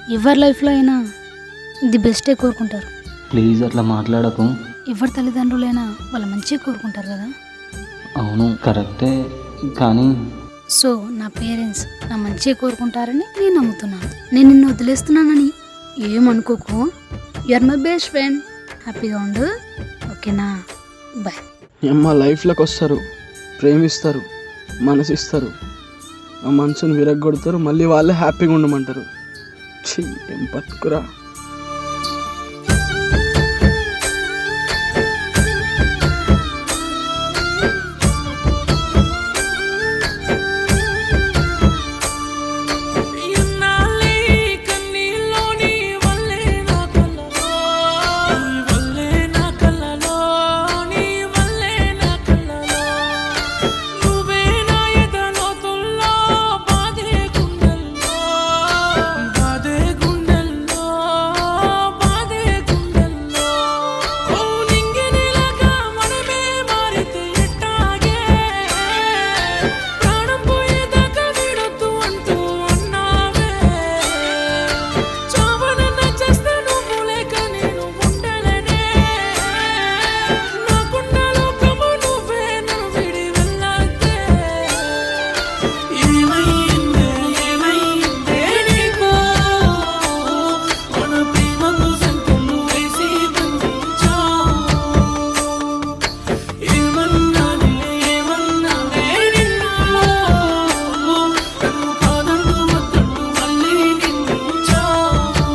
ఎవరి లైఫ్లో అయినా ది బెస్టే కోరుకుంటారు ప్లీజ్ అట్లా మాట్లాడకు ఎవరి తల్లిదండ్రులైనా వాళ్ళు మంచిగా కోరుకుంటారు కదా అవును కరెక్టే కానీ సో నా పేరెంట్స్ నా మంచిగా కోరుకుంటారని నేను నమ్ముతున్నాను నేను నిన్ను వదిలేస్తున్నానని ఏమనుకోకు యువర్ మై బెస్ట్ ఫ్రెండ్ హ్యాపీగా ఉండు ఓకేనా బాయ్ మా లైఫ్లోకి వస్తారు ప్రేమిస్తారు మనసిస్తారు ఆ మనసుని విరగొడతారు మళ్ళీ వాళ్ళే హ్యాపీగా ఉండమంటారు ఛీ, ఏం బతుకురా ఇన్నాళ్ళే కన్నీళ్ళలోని వల్లే నా కళ్ళలో నీ వల్లే నా కళ్ళలో నీ వల్లే నా కళ్ళలో నువ్వే నా ఎదలోతుల్లో బాధే గుండెల్లో బాధే గుండెల్లో బాధే గుండెల్లో ఓ నింగినిలాగా మనమే మారితే ఎట్టాగే ప్రాణం పోయేదాకా విడొద్దు అంటూ అన్నావే చావనన్న చేస్తే నువ్వు లేక నేను ఉండలేనే నాకున్న లోకము నువ్వే నన్ను విడి వెళ్ళద్దే ఏమైందే ఏమైందే నీకు మన ప్రేమకు సంఖ్యలు వేసి బంధించావు ఏమన్నానే ఏమన్నానే నిన్ను నన్ను కాదంటూ వద్దంటూ మళ్ళీ నిందించావు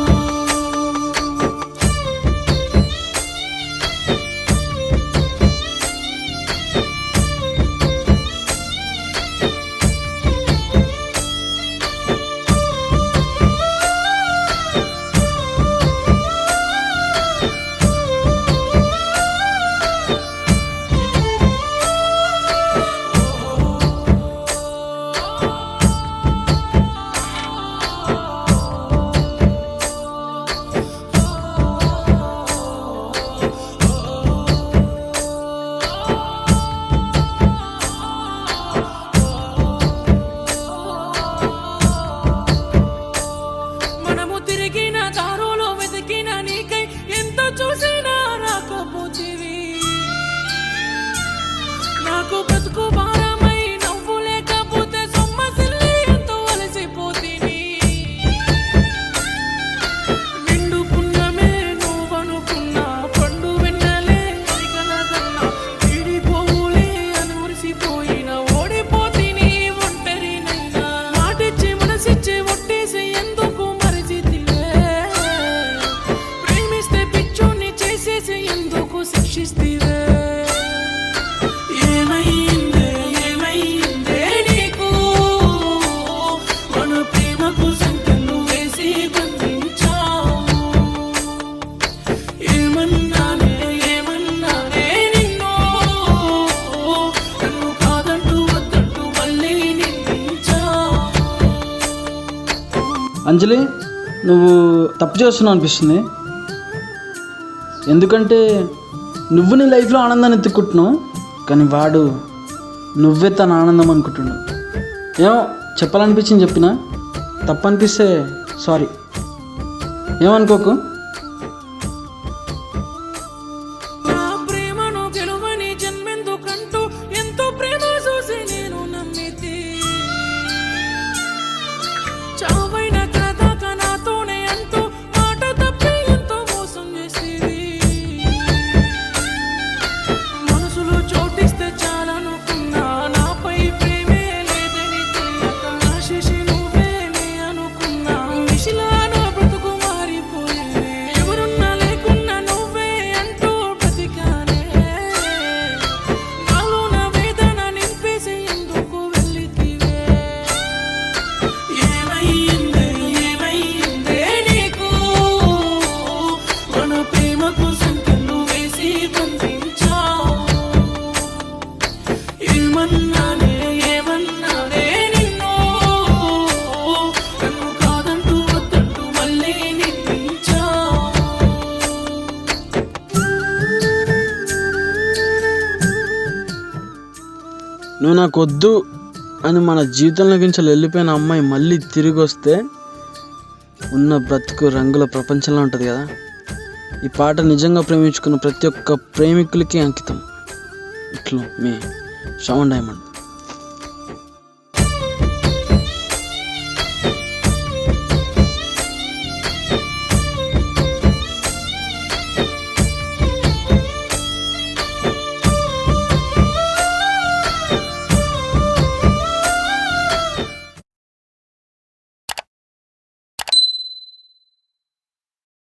మనము తిరిగిన దారులో వెతికిన నీకై ఎంత చూసినా రాకపోతివి నాకు బతుకు భారమై నవ్వు లేకపోతే సొమ్మసిల్లి ఎంతో అలసిపోతిని నిండు పుణ్యమే నువ్వనుకున్నా పండు వెన్నలే కలగన్నా విడిపోవులే అని మురిసిపోయిన ఓడిపోతిని ఒంటరినైనా మాటిచ్చి మనసిచ్చి ఒట్టేసి ఎందుకు మరిచితివే ప్రేమిస్తే పిచ్చోని చేసేసి ఎందుకు శిక్షిస్తివే ఏమైందే ఏమైందే నీకు మన ప్రేమకు సంఖ్యలు వేసి బంధించావు ఏమన్నానే ఏమన్నానే నిన్ను నన్ను కాదంటూ వద్దంటూ మళ్ళీ నిందించావు అంజలి నువ్వు తప్పు చేస్తున్నావు అనిపిస్తుంది ఎందుకంటే నువ్వు నీ లైఫ్లో ఆనందాన్ని ఎత్తుకుంటున్నావు కానీ వాడు నువ్వే తన ఆనందం అనుకుంటున్నావు ఏమో చెప్పాలనిపించింది చెప్పిన తప్పు అనిపిస్తే సారీ ఏమనుకోకు నా ప్రేమను గెలువని జన్మెందుకంటూ ఎంతో ప్రేమ చూసి నేను నమ్మితి చావైన కదాక నాతోనే అంటూ మాట తప్పి ఎంతో మోసం చేసేది మనసులో చోటిస్తే చాలనుకున్నా నాపై ప్రేమే లేదని తెలియక నా శశి నువ్వేనే అనుకున్నా మిషిలా నా బ్రతుకు మారిపోయేది ఎవరున్నా లేకున్నా నువ్వే అంటూ బ్రతికానే నాలో నా వేదన నింపేసి ఎందుకు వెళ్ళితివే ఏమైందే ఏమైందే నీకు మన ప్రేమకు సంఖ్యలు వేసి బంధించావు ఏమన్నానే ఏమన్నానే నిన్ను నన్ను కాదంటూ వద్దంటూ మళ్ళీ నిందించావు నువ్వు నాకు వద్దు అని మన జీవితంలో నుంచి వెళ్ళిపోయిన అమ్మాయి మళ్ళీ తిరిగి వస్తే ఉన్న బ్రతుకు రంగుల ప్రపంచంలో ఉంటుంది కదా ఈ పాట నిజంగా ప్రేమించుకున్న ప్రతి ఒక్క ప్రేమికులకి అంకితం ఇట్లా మీ శ్రవణ్ డైమండ్